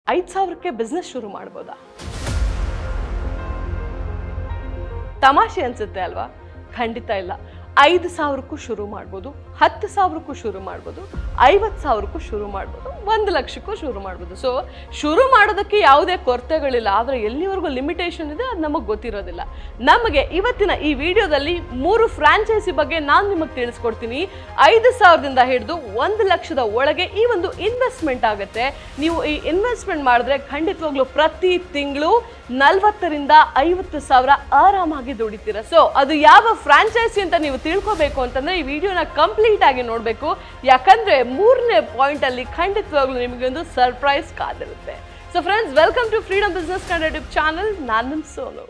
ಐದು ಸಾವಿರಕ್ಕೆ ಬಿಸ್ನೆಸ್ ಶುರು ಮಾಡ್ಬೋದಾ ತಮಾಷೆ ಅನ್ಸುತ್ತೆ ಅಲ್ವಾ ಖಂಡಿತ ಇಲ್ಲ ಐದು ಸಾವಿರಕ್ಕೂ ಶುರು ಮಾಡ್ಬೋದು ಹತ್ತು ಸಾವಿರಕ್ಕೂ ಶುರು ಮಾಡ್ಬೋದು ಐವತ್ತು ಸಾವಿರಕ್ಕೂ ಶುರು ಮಾಡ್ಬೋದು ಒಂದು ಲಕ್ಷಕ್ಕೂ ಶುರು ಮಾಡ್ಬೋದು ಸೊ ಶುರು ಮಾಡೋದಕ್ಕೆ ಯಾವುದೇ ಕೊರತೆಗಳಿಲ್ಲ ಆದರೆ ಎಲ್ಲಿವರೆಗೂ ಲಿಮಿಟೇಷನ್ ಇದೆ ಅದು ನಮಗೆ ಗೊತ್ತಿರೋದಿಲ್ಲ ನಮಗೆ ಇವತ್ತಿನ ಈ ವಿಡಿಯೋದಲ್ಲಿ ಮೂರು ಫ್ರಾಂಚೈಸಿ ಬಗ್ಗೆ ನಾನು ನಿಮಗೆ ತಿಳಿಸ್ಕೊಡ್ತೀನಿ ಐದು ಸಾವಿರದಿಂದ ಹಿಡಿದು ಒಂದು ಲಕ್ಷದ ಒಳಗೆ ಈ ಒಂದು ಇನ್ವೆಸ್ಟ್ಮೆಂಟ್ ಆಗುತ್ತೆ ನೀವು ಈ ಇನ್ವೆಸ್ಟ್ಮೆಂಟ್ ಮಾಡಿದ್ರೆ ಖಂಡಿತವಾಗ್ಲೂ ಪ್ರತಿ ತಿಂಗಳು ನಲ್ವತ್ತರಿಂದ ಐವತ್ತು ಸಾವಿರ ಆರಾಮಾಗಿ ದುಡಿತೀರ ಸೊ ಅದು ಯಾವ ಫ್ರಾಂಚೈಸಿ ಅಂತ ನೀವು ತಿಳ್ಕೊಬೇಕು ಅಂತಂದ್ರೆ ಈ ವಿಡಿಯೋನ ಕಂಪ್ಲೀಟ್ ಆಗಿ ನೋಡಬೇಕು ಯಾಕಂದ್ರೆ ಮೂರನೇ ಪಾಯಿಂಟ್ ಅಲ್ಲಿ ಖಂಡಿತವಾಗ್ಲೂ ನಿಮಗೆ ಒಂದು ಸರ್ಪ್ರೈಸ್ ಕಾದಿರುತ್ತೆ so friends welcome to freedom business Kannada channel ನಾನು ನಿಮ್ ಸೋನು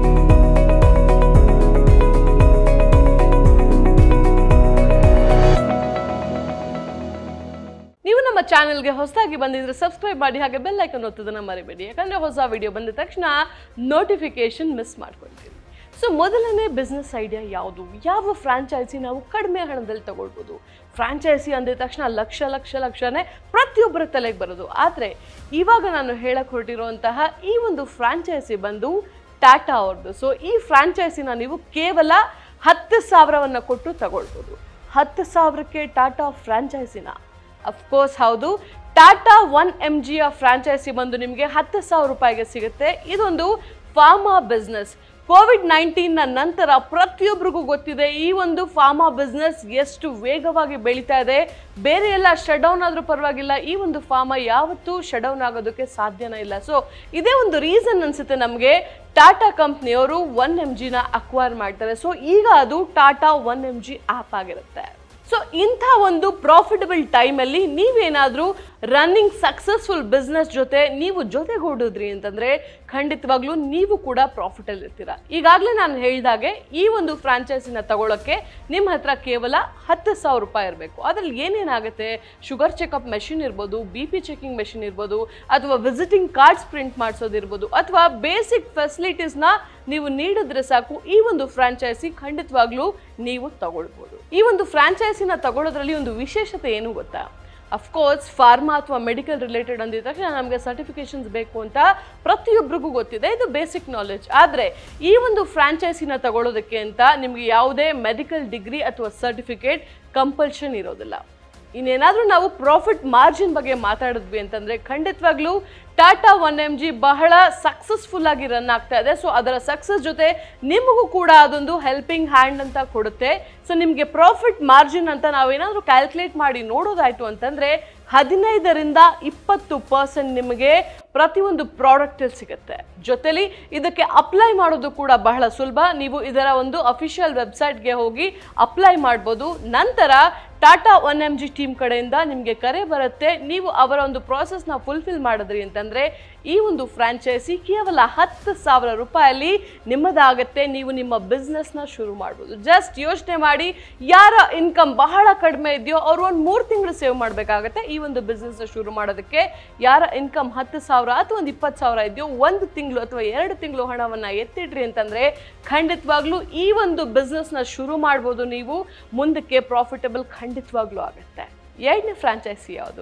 ನೀವು ನಮ್ಮ ಚಾನೆಲ್ಗೆ ಹೊಸದಾಗಿ ಬಂದಿದ್ರೆ ಸಬ್ಸ್ಕ್ರೈಬ್ ಮಾಡಿ ಹಾಗೆ ಬೆಲ್ ಐಕನ್ ಒತ್ತೋದನ್ನ ಮರಿಬೇಡಿ ಯಾಕಂದ್ರೆ ಹೊಸ ವಿಡಿಯೋ ಬಂದ ತಕ್ಷಣ ನೋಟಿಫಿಕೇಶನ್ ಮಿಸ್ ಮಾಡ್ಕೊಳ್ತೀವಿ ಸೊ ಮೊದಲನೇ ಬಿಸ್ನೆಸ್ ಐಡಿಯಾ ಯಾವುದು ಯಾವ ಫ್ರಾಂಚೈಸಿ ನಾವು ಕಡಿಮೆ ಹಣದಲ್ಲಿ ತಗೊಳ್ಬೋದು ಫ್ರಾಂಚೈಸಿ ಅಂದಿದ ತಕ್ಷಣ ಲಕ್ಷ ಲಕ್ಷ ಲಕ್ಷನೇ ಪ್ರತಿಯೊಬ್ಬರ ತಲೆಗೆ ಬರೋದು ಆದರೆ ಇವಾಗ ನಾನು ಹೇಳಕ್ ಹೊರಟಿರುವಂತಹ ಈ ಒಂದು ಫ್ರಾಂಚೈಸಿ ಬಂದು ಟಾಟಾ ಅವ್ರದ್ದು ಸೊ ಈ ಫ್ರಾಂಚೈಸಿನ ನೀವು ಕೇವಲ ಹತ್ತು ಸಾವಿರವನ್ನು ಕೊಟ್ಟು ತಗೊಳ್ಬೋದು ಹತ್ತು ಸಾವಿರಕ್ಕೆ ಟಾಟಾ ಫ್ರಾಂಚೈಸಿನ ಅಫ್ಕೋರ್ಸ್ ಹೌದು ಟಾಟಾ ಒನ್ ಎಮ್ ಜಿಯ ಫ್ರಾಂಚೈಸಿ ಬಂದು ನಿಮಗೆ ಹತ್ತು ಸಾವಿರ ರೂಪಾಯಿಗೆ ಸಿಗುತ್ತೆ ಇದೊಂದು ಫಾರ್ಮಾ ಬಿಸ್ನೆಸ್ ಕೋವಿಡ್ ನೈನ್ಟೀನ್ನ ನಂತರ ಪ್ರತಿಯೊಬ್ಬರಿಗೂ ಗೊತ್ತಿದೆ ಈ ಒಂದು ಫಾರ್ಮಾ ಬಿಸ್ನೆಸ್ ಎಷ್ಟು ವೇಗವಾಗಿ ಬೆಳೀತಾ ಇದೆ ಬೇರೆ ಎಲ್ಲ ಶಟ್ ಡೌನ್ ಆದ್ರೂ ಪರವಾಗಿಲ್ಲ ಈ ಒಂದು ಫಾರ್ಮಾ ಯಾವತ್ತೂ ಶಟ್ ಡೌನ್ ಆಗೋದಕ್ಕೆ ಸಾಧ್ಯನೇ ಇಲ್ಲ ಸೊ ಇದೇ ಒಂದು ರೀಸನ್ ಅನ್ಸುತ್ತೆ ನಮಗೆ ಟಾಟಾ ಕಂಪ್ನಿಯವರು ಒನ್ ಎಮ್ ಜಿನ ಅಕ್ವೈರ್ ಮಾಡ್ತಾರೆ ಸೊ ಈಗ ಅದು Tata one M G app ಆಗಿರುತ್ತೆ ಸೊ ಇಂಥ ಒಂದು ಪ್ರಾಫಿಟಬಲ್ ಟೈಮಲ್ಲಿ ನೀವೇನಾದರೂ ರನ್ನಿಂಗ್ ಸಕ್ಸಸ್ಫುಲ್ ಬಿಸ್ನೆಸ್ ಜೊತೆ ನೀವು ಜೊತೆಗೂಡಿದ್ರಿ ಅಂತಂದರೆ ಖಂಡಿತವಾಗ್ಲೂ ನೀವು ಕೂಡ ಪ್ರಾಫಿಟಲ್ಲಿ ಇರ್ತೀರ ಈಗಾಗಲೇ ನಾನು ಹೇಳಿದಾಗೆ ಈ ಒಂದು ಫ್ರಾಂಚೈಸಿನ ತಗೊಳ್ಳೋಕ್ಕೆ ನಿಮ್ಮ ಹತ್ರ ಕೇವಲ ಹತ್ತು ಸಾವಿರ ರೂಪಾಯಿ ಇರಬೇಕು ಅದರಲ್ಲಿ ಏನೇನಾಗುತ್ತೆ ಶುಗರ್ ಚೆಕಪ್ ಮೆಷಿನ್ ಇರ್ಬೋದು ಬಿ ಪಿ ಚೆಕಿಂಗ್ ಮೆಷಿನ್ ಇರ್ಬೋದು ಅಥವಾ ವಿಸಿಟಿಂಗ್ ಕಾರ್ಡ್ಸ್ ಪ್ರಿಂಟ್ ಮಾಡಿಸೋದಿರ್ಬೋದು ಅಥವಾ ಬೇಸಿಕ್ ಫೆಸಿಲಿಟೀಸ್ನ ನೀವು ನೀಡಿದ್ರೆ ಸಾಕು ಈ ಒಂದು ಫ್ರಾಂಚೈಸಿ ಖಂಡಿತವಾಗ್ಲೂ ನೀವು ತಗೊಳ್ಬೋದು ಈ ಒಂದು ಫ್ರಾಂಚೈಸಿನ ತಗೊಳ್ಳೋದ್ರಲ್ಲಿ ಒಂದು ವಿಶೇಷತೆ ಏನು ಗೊತ್ತಾ ಅಫ್ಕೋರ್ಸ್ ಫಾರ್ಮಾ ಅಥವಾ ಮೆಡಿಕಲ್ ರಿಲೇಟೆಡ್ ಅಂದಿದ ತಕ್ಷಣ ನಮಗೆ ಸರ್ಟಿಫಿಕೇಶನ್ಸ್ ಬೇಕು ಅಂತ ಪ್ರತಿಯೊಬ್ಬರಿಗೂ ಗೊತ್ತಿದೆ ಇದು ಬೇಸಿಕ್ ನಾಲೆಜ್ ಆದರೆ ಈ ಒಂದು ಫ್ರಾಂಚೈಸಿನ ತಗೊಳ್ಳೋದಕ್ಕೆ ಅಂತ ನಿಮಗೆ ಯಾವುದೇ ಮೆಡಿಕಲ್ ಡಿಗ್ರಿ ಅಥವಾ ಸರ್ಟಿಫಿಕೇಟ್ ಕಂಪಲ್ಷನ್ ಇರೋದಿಲ್ಲ ಇನ್ನೇನಾದರೂ ನಾವು ಪ್ರಾಫಿಟ್ ಮಾರ್ಜಿನ್ ಬಗ್ಗೆ ಮಾತಾಡಿದ್ವಿ ಅಂತಂದರೆ ಖಂಡಿತವಾಗ್ಲೂ ಟಾಟಾ ಒನ್ ಎಮ್ ಜಿ ಬಹಳ ಸಕ್ಸಸ್ಫುಲ್ ಆಗಿ ರನ್ ಆಗ್ತಾ ಇದೆ ಸೊ ಅದರ ಸಕ್ಸಸ್ ಜೊತೆ ನಿಮಗೂ ಕೂಡ ಅದೊಂದು ಹೆಲ್ಪಿಂಗ್ ಹ್ಯಾಂಡ್ ಅಂತ ಕೊಡುತ್ತೆ ಸೊ ನಿಮಗೆ ಪ್ರಾಫಿಟ್ ಮಾರ್ಜಿನ್ ಅಂತ ನಾವೇನಾದರೂ ಕ್ಯಾಲ್ಕುಲೇಟ್ ಮಾಡಿ ನೋಡೋದಾಯ್ತು ಅಂತಂದರೆ ಹದಿನೈದರಿಂದ ಇಪ್ಪತ್ತು ಪರ್ಸೆಂಟ್ ನಿಮಗೆ ಪ್ರತಿಯೊಂದು ಪ್ರಾಡಕ್ಟಲ್ಲಿ ಸಿಗುತ್ತೆ ಜೊತೆಲಿ ಇದಕ್ಕೆ ಅಪ್ಲೈ ಮಾಡೋದು ಕೂಡ ಬಹಳ ಸುಲಭ ನೀವು ಇದರ ಒಂದು ಅಫಿಷಿಯಲ್ ವೆಬ್ಸೈಟ್ಗೆ ಹೋಗಿ ಅಪ್ಲೈ ಮಾಡ್ಬೋದು ನಂತರ Tata one M G team ಕಡೆಯಿಂದ ನಿಮಗೆ ಕರೆ ಬರುತ್ತೆ ನೀವು ಅವರ ಒಂದು ಪ್ರಾಸೆಸ್ನ ಫುಲ್ಫಿಲ್ ಮಾಡಿದ್ರಿ ಅಂತಂದರೆ ಈ ಒಂದು ಫ್ರಾಂಚೈಸಿ ಕೇವಲ ಹತ್ತು ಸಾವಿರ ರೂಪಾಯಲ್ಲಿ ನಿಮ್ಮದಾಗತ್ತೆ ನೀವು ನಿಮ್ಮ ಬಿಸ್ನೆಸ್ನ ಶುರು ಮಾಡ್ಬೋದು ಜಸ್ಟ್ ಯೋಚನೆ ಮಾಡಿ ಯಾರ ಇನ್ಕಮ್ ಬಹಳ ಕಡಿಮೆ ಇದೆಯೋ ಅವ್ರು ಒಂದು ಮೂರು ತಿಂಗಳು ಸೇವ್ ಮಾಡಬೇಕಾಗತ್ತೆ ಈ ಒಂದು ಬಿಸ್ನೆಸ್ನ ಶುರು ಮಾಡೋದಕ್ಕೆ ಯಾರ ಇನ್ಕಮ್ ಹತ್ತು ಸಾವಿರ ಅಥವಾ ಒಂದು ಇಪ್ಪತ್ತು ಸಾವಿರ ಇದೆಯೋ ಒಂದು ತಿಂಗಳು ಅಥವಾ ಎರಡು ತಿಂಗಳು ಹಣವನ್ನು ಎತ್ತಿಡ್ರಿ ಅಂತಂದರೆ ಖಂಡಿತವಾಗ್ಲೂ ಈ ಒಂದು ಬಿಸ್ನೆಸ್ನ ಶುರು ಮಾಡ್ಬೋದು ನೀವು ಮುಂದಕ್ಕೆ ಪ್ರಾಫಿಟಬಲ್ ಖಂಡಿತವಾಗ್ಲೂ ಆಗುತ್ತೆ ಎರಡನೇ ಫ್ರಾಂಚೈಸಿ ಯಾವುದು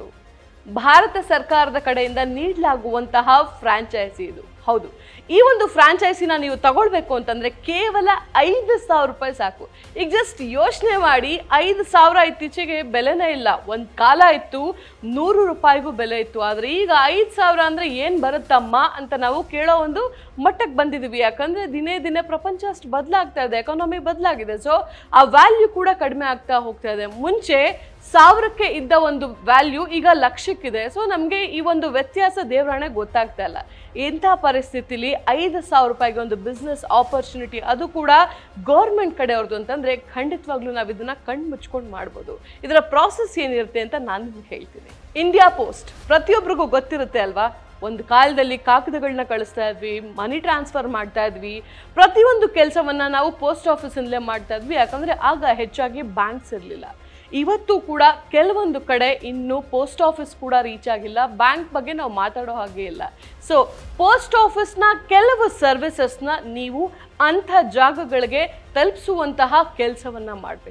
ಭಾರತ ಸರ್ಕಾರದ ಕಡೆಯಿಂದ ನೀಡಲಾಗುವಂತಹ ಫ್ರಾಂಚೈಸಿ ಇದು ಹೌದು ಈ ಒಂದು ಫ್ರಾಂಚೈಸಿನ ನೀವು ತಗೊಳ್ಬೇಕು ಅಂತಂದ್ರೆ ಕೇವಲ ಐದು ಸಾವಿರ ರೂಪಾಯಿ ಸಾಕು ಈಗ ಜಸ್ಟ್ ಯೋಚನೆ ಮಾಡಿ ಐದು ಸಾವಿರ ಇತ್ತೀಚೆಗೆ ಬೆಲೆನೇ ಇಲ್ಲ ಒಂದು ಕಾಲ ಇತ್ತು ನೂರು ರೂಪಾಯಿಗೂ ಬೆಲೆ ಇತ್ತು ಆದರೆ ಈಗ ಐದು ಸಾವಿರ ಅಂದರೆ ಏನು ಬರುತ್ತಮ್ಮ ಅಂತ ನಾವು ಕೇಳೋ ಒಂದು ಮಟ್ಟಕ್ಕೆ ಬಂದಿದ್ದೀವಿ ಯಾಕಂದರೆ ದಿನೇ ದಿನೇ ಪ್ರಪಂಚ ಅಷ್ಟು ಬದಲಾಗ್ತಾ ಇದೆ ಎಕಾನಮಿ ಬದಲಾಗಿದೆ ಸೊ ಆ ವ್ಯಾಲ್ಯೂ ಕೂಡ ಕಡಿಮೆ ಆಗ್ತಾ ಹೋಗ್ತಾ ಇದೆ ಮುಂಚೆ ಸಾವಿರಕ್ಕೆ ಇದ್ದ ಒಂದು ವ್ಯಾಲ್ಯೂ ಈಗ ಲಕ್ಷಕ್ಕಿದೆ ಸೊ ನಮಗೆ ಈ ಒಂದು ವ್ಯತ್ಯಾಸ ದೇವರಾಣೆ ಗೊತ್ತಾಗ್ತಾ ಇಲ್ಲ ಇಂಥ ಪರಿಸ್ಥಿತಿಲಿ ಐದು ಸಾವಿರ ರೂಪಾಯಿಗೆ ಒಂದು ಬಿಸ್ನೆಸ್ ಆಪರ್ಚುನಿಟಿ ಅದು ಕೂಡ ಗೌರ್ಮೆಂಟ್ ಕಡೆಯವ್ರದ್ದು ಅಂತಂದರೆ ಖಂಡಿತವಾಗ್ಲೂ ನಾವು ಇದನ್ನ ಕಣ್ಣು ಮುಚ್ಕೊಂಡು ಮಾಡ್ಬೋದು ಇದರ ಪ್ರಾಸೆಸ್ ಏನಿರುತ್ತೆ ಅಂತ ನಾನು ನಿಮ್ಗೆ ಹೇಳ್ತೀನಿ ಇಂಡಿಯಾ ಪೋಸ್ಟ್ ಪ್ರತಿಯೊಬ್ಬರಿಗೂ ಗೊತ್ತಿರುತ್ತೆ ಅಲ್ವಾ ಒಂದು ಕಾಲದಲ್ಲಿ ಕಾಗದಗಳನ್ನ ಕಳಿಸ್ತಾ ಇದ್ವಿ ಮನಿ ಟ್ರಾನ್ಸ್ಫರ್ ಮಾಡ್ತಾ ಇದ್ವಿ ಪ್ರತಿಯೊಂದು ಕೆಲಸವನ್ನ ನಾವು ಪೋಸ್ಟ್ ಆಫೀಸಿಂದಲೇ ಮಾಡ್ತಾ ಇದ್ವಿ ಯಾಕಂದ್ರೆ ಆಗ ಹೆಚ್ಚಾಗಿ ಬ್ಯಾಂಕ್ಸ್ ಇರಲಿಲ್ಲ ಇವತ್ತು ಕೂಡ ಕೆಲವೊಂದು ಕಡೆ ಇನ್ನು ಪೋಸ್ಟ್ ಆಫೀಸ್ ಕೂಡ ರೀಚ್ ಆಗಿಲ್ಲ ಬ್ಯಾಂಕ್ ಬಗ್ಗೆ ನಾವು ಮಾತಾಡೋ ಹಾಗೆ ಇಲ್ಲ ಸೊ ಪೋಸ್ಟ್ ಆಫೀಸ್ನ ಕೆಲವು ಸರ್ವಿಸಸ್ನ ನೀವು ಅಂಥ ಜಾಗಗಳಿಗೆ ತಲುಪಿಸುವಂತಹ ಕೆಲಸವನ್ನ ಮಾಡಬೇಕು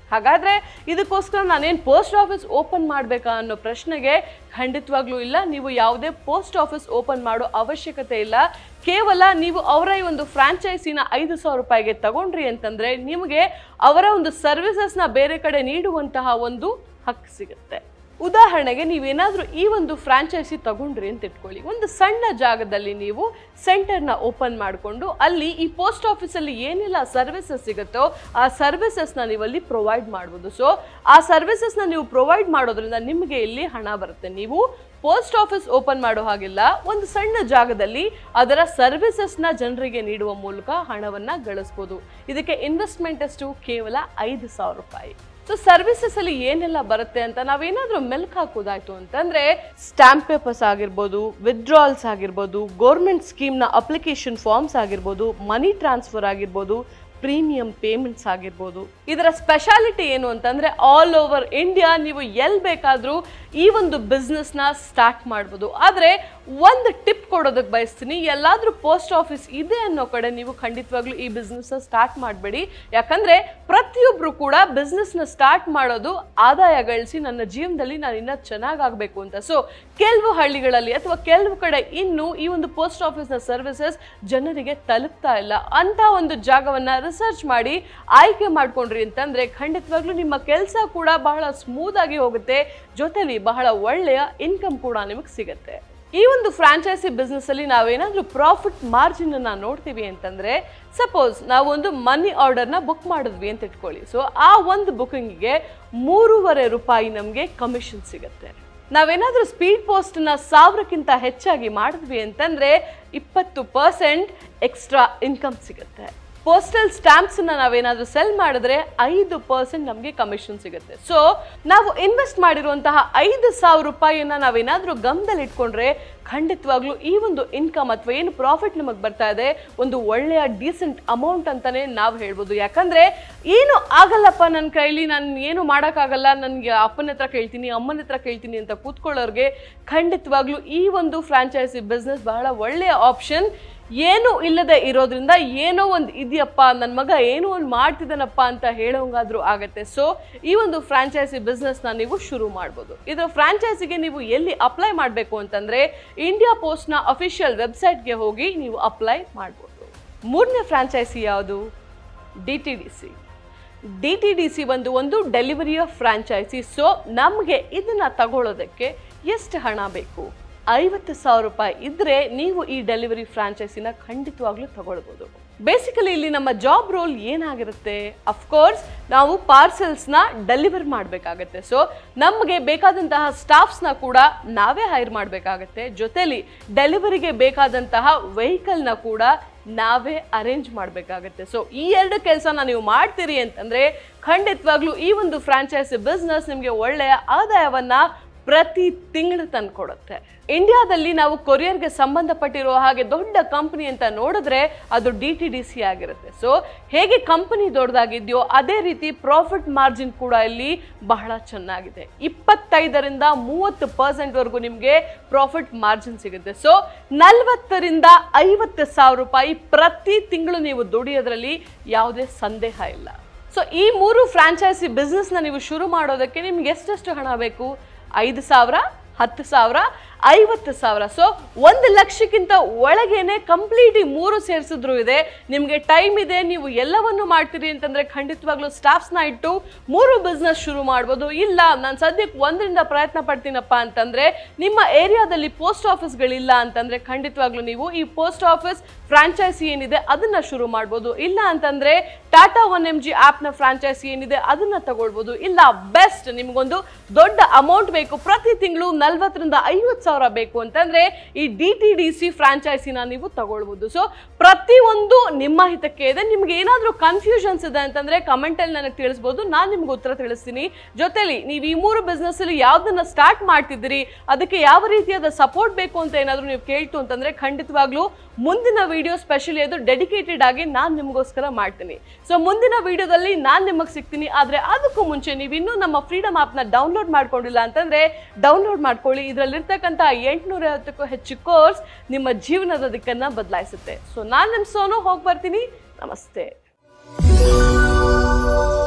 ಹಾಗಾದ್ರೆ ಇದಕ್ಕೋಸ್ಕರ ನಾನೇನು ಪೋಸ್ಟ್ ಆಫೀಸ್ ಓಪನ್ ಮಾಡಬೇಕಾ ಅನ್ನೋ ಪ್ರಶ್ನೆಗೆ ಖಂಡಿತವಾಗ್ಲೂ ಇಲ್ಲ ನೀವು ಯಾವುದೇ ಪೋಸ್ಟ್ ಆಫೀಸ್ ಓಪನ್ ಮಾಡೋ ಅವಶ್ಯಕತೆ ಇಲ್ಲ ಕೇವಲ ನೀವು ಅವರ ಈ ಒಂದು ಫ್ರಾಂಚೈಸಿನ ಐದು ಸಾವಿರ ರೂಪಾಯಿಗೆ ತಗೊಂಡ್ರಿ ಅಂತಂದ್ರೆ ನಿಮಗೆ ಅವರ ಒಂದು ಸರ್ವಿಸಸ್ನ ಬೇರೆ ಕಡೆ ನೀಡುವಂತಹ ಒಂದು ಹಕ್ಕು ಸಿಗುತ್ತೆ ಉದಾಹರಣೆಗೆ ನೀವೇನಾದರೂ ಈ ಒಂದು ಫ್ರಾಂಚೈಸಿ ತಗೊಂಡ್ರಿ ಅಂತ ಇಟ್ಕೊಳ್ಳಿ ಒಂದು ಸಣ್ಣ ಜಾಗದಲ್ಲಿ ನೀವು ಸೆಂಟರ್ನ ಓಪನ್ ಮಾಡಿಕೊಂಡು ಅಲ್ಲಿ ಈ ಪೋಸ್ಟ್ ಆಫೀಸಲ್ಲಿ ಏನೆಲ್ಲ ಸರ್ವಿಸಸ್ ಸಿಗುತ್ತೋ ಆ ಸರ್ವಿಸಸ್ನ ನೀವು ಅಲ್ಲಿ ಪ್ರೊವೈಡ್ ಮಾಡ್ಬೋದು ಸೊ ಆ ಸರ್ವಿಸಸ್ನ ನೀವು ಪ್ರೊವೈಡ್ ಮಾಡೋದ್ರಿಂದ ನಿಮಗೆ ಇಲ್ಲಿ ಹಣ ಬರುತ್ತೆ ನೀವು ಪೋಸ್ಟ್ ಆಫೀಸ್ ಓಪನ್ ಮಾಡೋ ಹಾಗಿಲ್ಲ ಒಂದು ಸಣ್ಣ ಜಾಗದಲ್ಲಿ ಅದರ ಸರ್ವಿಸಸ್ನ ಜನರಿಗೆ ನೀಡುವ ಮೂಲಕ ಹಣವನ್ನ ಗಳಿಸ್ಬೋದು ಇದಕ್ಕೆ ಇನ್ವೆಸ್ಟ್ಮೆಂಟ್ ಅಷ್ಟು ಕೇವಲ ಐದು ಸಾವಿರ ರೂಪಾಯಿ ಸೊ ಸರ್ವಿಸಸ್ ಅಲ್ಲಿ ಏನೆಲ್ಲ ಬರುತ್ತೆ ಅಂತ ನಾವೇನಾದ್ರೂ ಮೆಲ್ಕ್ ಹಾಕೋದಾಯ್ತು ಅಂತಂದ್ರೆ ಸ್ಟಾಂಪ್ ಪೇಪರ್ಸ್ ಆಗಿರ್ಬೋದು ವಿತ್ಡ್ರಾಲ್ಸ್ ಆಗಿರ್ಬೋದು ಗೌರ್ಮೆಂಟ್ ಸ್ಕೀಮ್ನ ಅಪ್ಲಿಕೇಶನ್ ಫಾರ್ಮ್ಸ್ ಆಗಿರ್ಬೋದು ಮನಿ ಟ್ರಾನ್ಸ್ಫರ್ ಆಗಿರ್ಬೋದು ಪ್ರೀಮಿಯಂ ಪೇಮೆಂಟ್ಸ್ ಆಗಿರ್ಬೋದು ಇದರ ಸ್ಪೆಷಾಲಿಟಿ ಏನು ಅಂತಂದ್ರೆ ಆಲ್ ಓವರ್ ಇಂಡಿಯಾ ನೀವು ಎಲ್ಲಿ ಬೇಕಾದರೂ ಈ ಒಂದು ಬಿಸ್ನೆಸ್ನ ಸ್ಟಾರ್ಟ್ ಮಾಡ್ಬೋದು ಆದರೆ ಒಂದು ಟಿಪ್ ಕೊಡೋದಕ್ಕೆ ಬಯಸ್ತೀನಿ ಎಲ್ಲಾದರೂ ಪೋಸ್ಟ್ ಆಫೀಸ್ ಇದೆ ಅನ್ನೋ ಕಡೆ ನೀವು ಖಂಡಿತವಾಗ್ಲೂ ಈ ಬಿಸ್ನೆಸ್ನ ಸ್ಟಾರ್ಟ್ ಮಾಡಬೇಡಿ ಯಾಕಂದ್ರೆ ಪ್ರತಿಯೊಬ್ಬರು ಕೂಡ ಬಿಸ್ನೆಸ್ನ ಸ್ಟಾರ್ಟ್ ಮಾಡೋದು ಆದಾಯ ಗಳಿಸಿ ನನ್ನ ಜೀವನದಲ್ಲಿ ನಾನು ಇನ್ನೂ ಚೆನ್ನಾಗಾಗಬೇಕು ಅಂತ ಸೊ ಕೆಲವು ಹಳ್ಳಿಗಳಲ್ಲಿ ಅಥವಾ ಕೆಲವು ಕಡೆ ಇನ್ನು ಈ ಒಂದು ಪೋಸ್ಟ್ ಆಫೀಸ್ನ ಸರ್ವಿಸಸ್ ಜನರಿಗೆ ತಲುಪ್ತಾ ಇಲ್ಲ ಅಂತ ಒಂದು ಜಾಗವನ್ನ ರಿಸರ್ಚ್ ಮಾಡಿ ಆಯ್ಕೆ ಮಾಡ್ಕೊಂಡ್ರಿ ಅಂತಂದ್ರೆ ಖಂಡಿತವಾಗ್ಲೂ ನಿಮ್ಮ ಕೆಲಸ ಕೂಡ ಬಹಳ ಸ್ಮೂತ್ ಆಗಿ ಹೋಗುತ್ತೆ ಜೊತೆಲಿ ಬಹಳ ಒಳ್ಳೆಯ ಇನ್ಕಮ್ ಕೂಡ ನಿಮಗೆ ಸಿಗುತ್ತೆ ಈ ಒಂದು ಫ್ರಾಂಚೈಸಿ ಬಿಸ್ನೆಸ್ ಅಲ್ಲಿ ನಾವೇನಾದ್ರೂ ಪ್ರಾಫಿಟ್ ಮಾರ್ಜಿನ್ ಅನ್ನ ನೋಡ್ತೀವಿ ಅಂತಂದ್ರೆ ಸಪೋಸ್ ನಾವು ಒಂದು ಮನಿ ಆರ್ಡರ್ನ ಬುಕ್ ಮಾಡಿದ್ವಿ ಅಂತ ಇಟ್ಕೊಳ್ಳಿ ಸೊ ಆ ಒಂದು ಬುಕಿಂಗಿಗೆ ಮೂರುವರೆ ರೂಪಾಯಿ ನಮಗೆ ಕಮಿಷನ್ ಸಿಗುತ್ತೆ ನಾವೇನಾದ್ರೂ ಸ್ಪೀಡ್ ಪೋಸ್ಟ್ನ ಸಾವಿರಕ್ಕಿಂತ ಹೆಚ್ಚಾಗಿ ಮಾಡಿದ್ವಿ ಅಂತಂದ್ರೆ ಇಪ್ಪತ್ತು ಪರ್ಸೆಂಟ್ ಎಕ್ಸ್ಟ್ರಾ ಇನ್ಕಮ್ ಸಿಗುತ್ತೆ ಪೋಸ್ಟಲ್ ಸ್ಟ್ಯಾಂಪ್ಸ್ನ ನಾವೇನಾದ್ರೂ ಸೆಲ್ ಮಾಡಿದ್ರೆ ಐದು ಪರ್ಸೆಂಟ್ ನಮಗೆ ಕಮಿಷನ್ ಸಿಗುತ್ತೆ ಸೊ ನಾವು ಇನ್ವೆಸ್ಟ್ ಮಾಡಿರುವಂತಹ ಐದು ಸಾವಿರ ರೂಪಾಯಿಯನ್ನ ನಾವೇನಾದ್ರೂ ಗಮನದಲ್ಲಿ ಇಟ್ಕೊಂಡ್ರೆ ಖಂಡಿತವಾಗ್ಲೂ ಈ ಒಂದು ಇನ್ಕಮ್ ಅಥವಾ ಏನು ಪ್ರಾಫಿಟ್ ನಮಗೆ ಬರ್ತಾ ಇದೆ ಒಂದು ಒಳ್ಳೆಯ ಡೀಸೆಂಟ್ ಅಮೌಂಟ್ ಅಂತಾನೆ ನಾವು ಹೇಳ್ಬೋದು ಯಾಕಂದ್ರೆ ಏನು ಆಗಲ್ಲಪ್ಪ ನನ್ನ ಕೈಲಿ ನಾನು ಏನು ಮಾಡೋಕ್ಕಾಗಲ್ಲ ನನಗೆ ಅಪ್ಪನ ಹತ್ರ ಕೇಳ್ತೀನಿ ಅಮ್ಮನ ಹತ್ರ ಕೇಳ್ತೀನಿ ಅಂತ ಕೂತ್ಕೊಳ್ಳೋರಿಗೆ ಖಂಡಿತವಾಗ್ಲೂ ಈ ಒಂದು ಫ್ರಾಂಚೈಸಿ ಬಿಸ್ನೆಸ್ ಬಹಳ ಒಳ್ಳೆಯ ಆಪ್ಷನ್ ಏನು ಇಲ್ಲದೆ ಇರೋದ್ರಿಂದ ಏನೋ ಒಂದು ಇದೆಯಪ್ಪ ನನ್ನ ಮಗ ಏನೋ ಒಂದು ಮಾಡ್ತಿದ್ದಾನಪ್ಪ ಅಂತ ಹೇಳೋಂಗಾದ್ರೂ ಆಗತ್ತೆ ಸೊ ಈ ಒಂದು ಫ್ರಾಂಚೈಸಿ ಬಿಸ್ನೆಸ್ನ ನೀವು ಶುರು ಮಾಡ್ಬೋದು ಇದರ ಫ್ರಾಂಚೈಸಿಗೆ ನೀವು ಎಲ್ಲಿ ಅಪ್ಲೈ ಮಾಡಬೇಕು ಅಂತಂದ್ರೆ ಇಂಡಿಯಾ ಪೋಸ್ಟ್ನ ಅಫಿಷಿಯಲ್ ವೆಬ್ಸೈಟ್ಗೆ ಹೋಗಿ ನೀವು ಅಪ್ಲೈ ಮಾಡ್ಬೋದು ಮೂರನೇ ಫ್ರಾಂಚೈಸಿ ಯಾವುದು D T D C D T D C ಒಂದು ಒಂದು ಡೆಲಿವರಿಯ ಫ್ರಾಂಚೈಸಿ ಸೊ ನಮಗೆ ಇದನ್ನ ತಗೊಳ್ಳೋದಕ್ಕೆ ಎಷ್ಟು ಹಣ ಬೇಕು ಐವತ್ತು ಸಾವಿರ ರೂಪಾಯಿ ಇದ್ರೆ ನೀವು ಈ ಡೆಲಿವರಿ ಫ್ರಾಂಚೈಸಿನ ಖಂಡಿತವಾಗ್ಲೂ ತಗೊಳ್ಬೋದು ಬೇಸಿಕಲಿ ಇಲ್ಲಿ ನಮ್ಮ ಜಾಬ್ ರೋಲ್ ಏನಾಗಿರುತ್ತೆ ಅಫ್ಕೋರ್ಸ್ ನಾವು ಪಾರ್ಸೆಲ್ಸ್ನ ಡೆಲಿವರ್ ಮಾಡಬೇಕಾಗತ್ತೆ ಸೊ ನಮಗೆ ಬೇಕಾದಂತಹ ಸ್ಟಾಫ್ಸ್ನ ಕೂಡ ನಾವೇ ಹೈರ್ ಮಾಡಬೇಕಾಗತ್ತೆ ಜೊತೆಲಿ ಡೆಲಿವರಿಗೆ ಬೇಕಾದಂತಹ ವೆಹಿಕಲ್ನ ಕೂಡ ನಾವೇ ಅರೇಂಜ್ ಮಾಡಬೇಕಾಗತ್ತೆ ಸೊ ಈ ಎರಡು ಕೆಲಸನ ನೀವು ಮಾಡ್ತೀರಿ ಅಂತಂದ್ರೆ ಖಂಡಿತವಾಗ್ಲೂ ಈ ಒಂದು ಫ್ರಾಂಚೈಸಿ ಬಿಸ್ನೆಸ್ ನಿಮಗೆ ಒಳ್ಳೆಯ ಆದಾಯವನ್ನ ಪ್ರತಿ ತಿಂಗಳು ತಂದ್ಕೊಡುತ್ತೆ ಇಂಡಿಯಾದಲ್ಲಿ ನಾವು ಕೊರಿಯರ್ಗೆ ಸಂಬಂಧಪಟ್ಟಿರುವ ಹಾಗೆ ದೊಡ್ಡ ಕಂಪನಿ ಅಂತ ನೋಡಿದ್ರೆ ಅದು ಡಿ ಟಿ ಡಿ ಸಿ ಆಗಿರುತ್ತೆ ಸೊ ಹೇಗೆ ಕಂಪನಿ ದೊಡ್ಡದಾಗಿದೆಯೋ ಅದೇ ರೀತಿ ಪ್ರಾಫಿಟ್ ಮಾರ್ಜಿನ್ ಕೂಡ ಇಲ್ಲಿ ಬಹಳ ಚೆನ್ನಾಗಿದೆ ಇಪ್ಪತ್ತೈದರಿಂದ ಮೂವತ್ತು ಪರ್ಸೆಂಟ್ವರೆಗೂ ನಿಮಗೆ ಪ್ರಾಫಿಟ್ ಮಾರ್ಜಿನ್ ಸಿಗುತ್ತೆ ಸೊ ನಲವತ್ತರಿಂದ ಐವತ್ತು ಸಾವಿರ ರೂಪಾಯಿ ಪ್ರತಿ ತಿಂಗಳು ನೀವು ದುಡಿಯೋದ್ರಲ್ಲಿ ಯಾವುದೇ ಸಂದೇಹ ಇಲ್ಲ ಸೊ ಈ ಮೂರು ಫ್ರಾಂಚೈಸಿ ಬಿಸ್ನೆಸ್ನ ನೀವು ಶುರು ಮಾಡೋದಕ್ಕೆ ನಿಮ್ಗೆ ಎಷ್ಟೆಷ್ಟು ಹಣ ಬೇಕು ಐದು ಸಾವಿರ ಹತ್ತು ಸಾವಿರ ಐವತ್ತು ಸಾವಿರ ಸೊ ಒಂದು ಲಕ್ಷಕ್ಕಿಂತ ಒಳಗೇನೆ ಕಂಪ್ಲೀಟ್ ಈ ಮೂರು ಸೇರಿಸಿದ್ರು ಇದೆ ನಿಮಗೆ ಟೈಮ್ ಇದೆ ನೀವು ಎಲ್ಲವನ್ನು ಮಾಡ್ತೀರಿ ಅಂತಂದ್ರೆ ಖಂಡಿತವಾಗ್ಲೂ ಸ್ಟಾಫ್ಸ್ನ ಇಟ್ಟು ಮೂರು ಬಿಸ್ನೆಸ್ ಶುರು ಮಾಡ್ಬೋದು ಇಲ್ಲ ನಾನು ಸದ್ಯಕ್ಕೆ ಒಂದರಿಂದ ಪ್ರಯತ್ನ ಪಡ್ತೀನಪ್ಪ ಅಂತಂದ್ರೆ ನಿಮ್ಮ ಏರಿಯಾದಲ್ಲಿ ಪೋಸ್ಟ್ ಆಫೀಸ್ಗಳಿಲ್ಲ ಅಂತಂದ್ರೆ ಖಂಡಿತವಾಗ್ಲೂ ನೀವು ಈ ಪೋಸ್ಟ್ ಆಫೀಸ್ ಫ್ರಾಂಚೈಸಿ ಏನಿದೆ ಅದನ್ನ ಶುರು ಮಾಡ್ಬೋದು ಇಲ್ಲ ಅಂತಂದ್ರೆ ಟಾಟಾ ಒನ್ ಎಂ ಜಿ ಆ್ಯಪ್ನ ಫ್ರಾಂಚೈಸಿ ಏನಿದೆ ಅದನ್ನ ತಗೊಳ್ಬೋದು ಇಲ್ಲ ಬೆಸ್ಟ್ ನಿಮ್ಗೊಂದು ದೊಡ್ಡ ಅಮೌಂಟ್ ಬೇಕು ಪ್ರತಿ ತಿಂಗಳು ನಲ್ವತ್ತರಿಂದ ಐವತ್ತು ಸಾವಿರ ಬೇಕು ಅಂತಂದ್ರೆ ಈ ಡಿ ಟಿ ಡಿ ಸಿ ಫ್ರಾಂಚೈಸಿನ ನೀವು ತಗೊಳ್ಬೋದು ಸೊ ಪ್ರತಿಯೊಂದು ನಿಮ್ಮ ಹಿತಕ್ಕೆ ಇದೆ ನಿಮ್ಗೆ ಏನಾದರೂ ಕನ್ಫ್ಯೂಷನ್ಸ್ ಇದೆ ಅಂತಂದ್ರೆ ಕಮೆಂಟ್ ಅಲ್ಲಿ ನನಗೆ ತಿಳಿಸ್ಬೋದು ನಾನು ನಿಮ್ಗೆ ಉತ್ತರ ತಿಳಿಸ್ತೀನಿ ಜೊತೆಲಿ ನೀವು ಈ ಮೂರು ಬಿಸ್ನೆಸ್ ಅಲ್ಲಿ ಯಾವ್ದನ್ನ ಸ್ಟಾರ್ಟ್ ಮಾಡ್ತಿದ್ದೀರಿ ಅದಕ್ಕೆ ಯಾವ ರೀತಿಯಾದ ಸಪೋರ್ಟ್ ಬೇಕು ಅಂತ ಏನಾದರೂ ನೀವು ಕೇಳ್ತು ಅಂತಂದ್ರೆ ಖಂಡಿತವಾಗ್ಲೂ ಮುಂದಿನ ವಿಡಿಯೋ ಸ್ಪೆಷಲಿ ಅದು ಡೆಡಿಕೇಟೆಡ್ ಆಗಿ ನಾನು ನಿಮಗೋಸ್ಕರ ಮಾಡ್ತೀನಿ ಸೊ ಮುಂದಿನ ವಿಡಿಯೋದಲ್ಲಿ ನಾನು ನಿಮಗೆ ಸಿಗ್ತೀನಿ ಆದರೆ ಅದಕ್ಕೂ ಮುಂಚೆ ನೀವು ಇನ್ನೂ ನಮ್ಮ ಫ್ರೀಡಮ್ ಆ್ಯಪ್ನ ಡೌನ್ಲೋಡ್ ಮಾಡ್ಕೊಂಡಿಲ್ಲ ಅಂತಂದ್ರೆ ಡೌನ್ಲೋಡ್ ಮಾಡ್ಕೊಳ್ಳಿ ಇದರಲ್ಲಿರ್ತಕ್ಕಂಥ ಎಂಟುನೂರ ಐವತ್ತಕ್ಕೂ ಹೆಚ್ಚು ಕೋರ್ಸ್ ನಿಮ್ಮ ಜೀವನದ ದಿಕ್ಕನ್ನು ಬದಲಾಯಿಸುತ್ತೆ ಸೊ ನಾನು ನಿಮ್ಮ ಸೋನು ಹೋಗಿ ಬರ್ತೀನಿ ನಮಸ್ತೆ